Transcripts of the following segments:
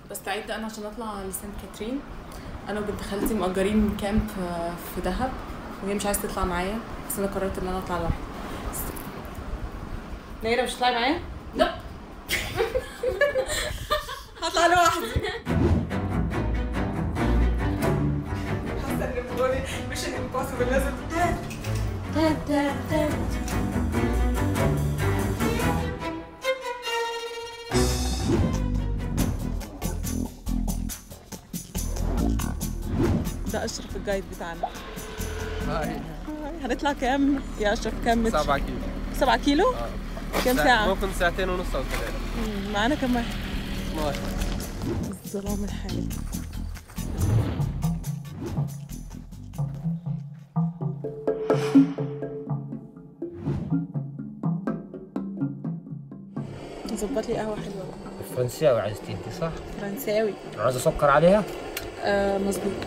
بستعد انا عشان اطلع لسانت كاترين انا وبنت خالتي مأجرين كامب آه، في دهب وهي مش عايزه تطلع معايا بس انا قررت ان انا اطلع لوحدي نيرة مش هتطلعي معايا؟ لا هطلع لوحدي حاسه ان بقولي مش امبوسيبل لازم ده اشرف الجايد بتاعنا هاي هنطلع كام يا اشرف كام متر؟ 7 كيلو 7 كيلو؟ اه كام ساعة؟ ممكن ساعتين ونص او ثلاثة مم، معانا كام واحد؟ 12 الظلام الحالي ظبط لي قهوة حلوة فرنساوي عايزتي انت صح؟ فرنساوي عايزة سكر عليها؟ آه مظبوط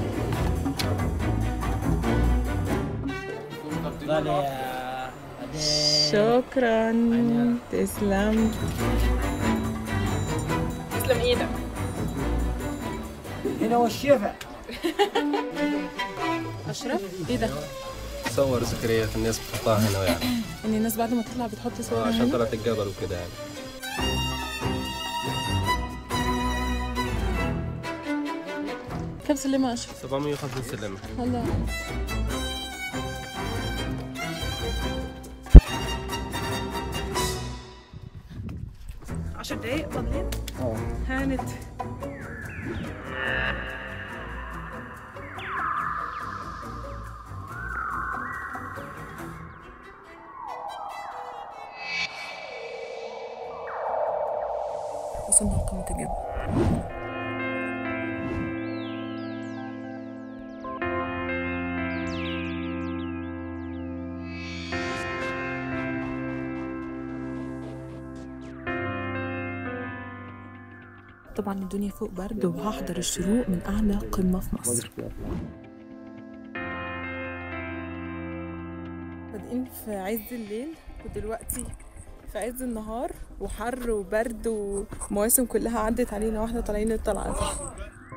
تفضلي يا بعدين. شكرا تسلم تسلم ايدك هنا هو الشفا اشرف ايه ده؟ صور ذكريات الناس بتحطها هنا يعني ان الناس بعد ما تطلع بتحط صور عشان هنا طلعت الجبل وكده يعني كم سلمة يا اشرف؟ 750 سلمة الله عشر دقايق فاضلين هانت وصلنا لقمة الجبل طبعا الدنيا فوق برد وهحضر الشروق من اعلى قمه في مصر بادئين في عز الليل ودلوقتي في عز النهار وحر وبرد ومواسم كلها عدت علينا واحنا طالعين الطلعه دي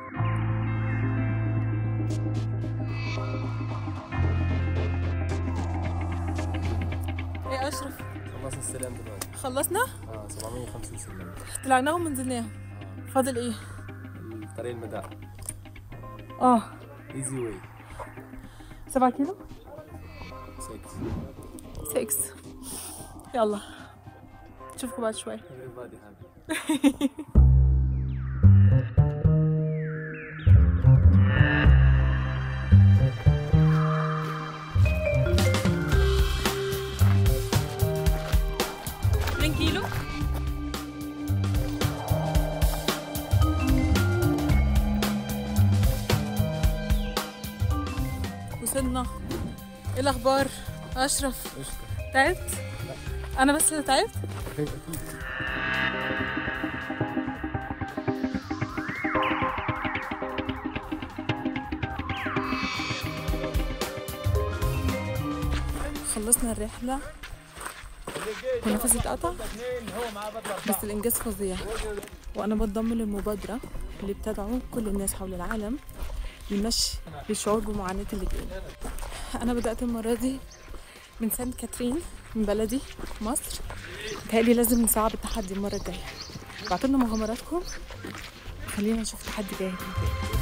ايه يا اشرف خلصنا السلام دلوقتي خلصنا اه 750 سلمة طلعناهم ونزلناهم فاضل ايه طريق المدار اه ايزي واي 7 كيلو 6 6 يلا نشوفكم بعد شوي everybody happy من كيلو وصلنا ايه الاخبار اشرف تعبت انا بس اللي تعبت خلصنا الرحله ونفسي اتقطع بس الإنجاز فظيع وأنا بنضم للمبادرة اللي بتدعو كل الناس حول العالم للمشي للشعور بمعاناة اللجان أنا بدأت المرة دي من سانت كاترين من بلدي مصر متهيألي لازم نصعب التحدي المرة الجاية بعتولنا مغامراتكم خلينا نشوف تحدي جاي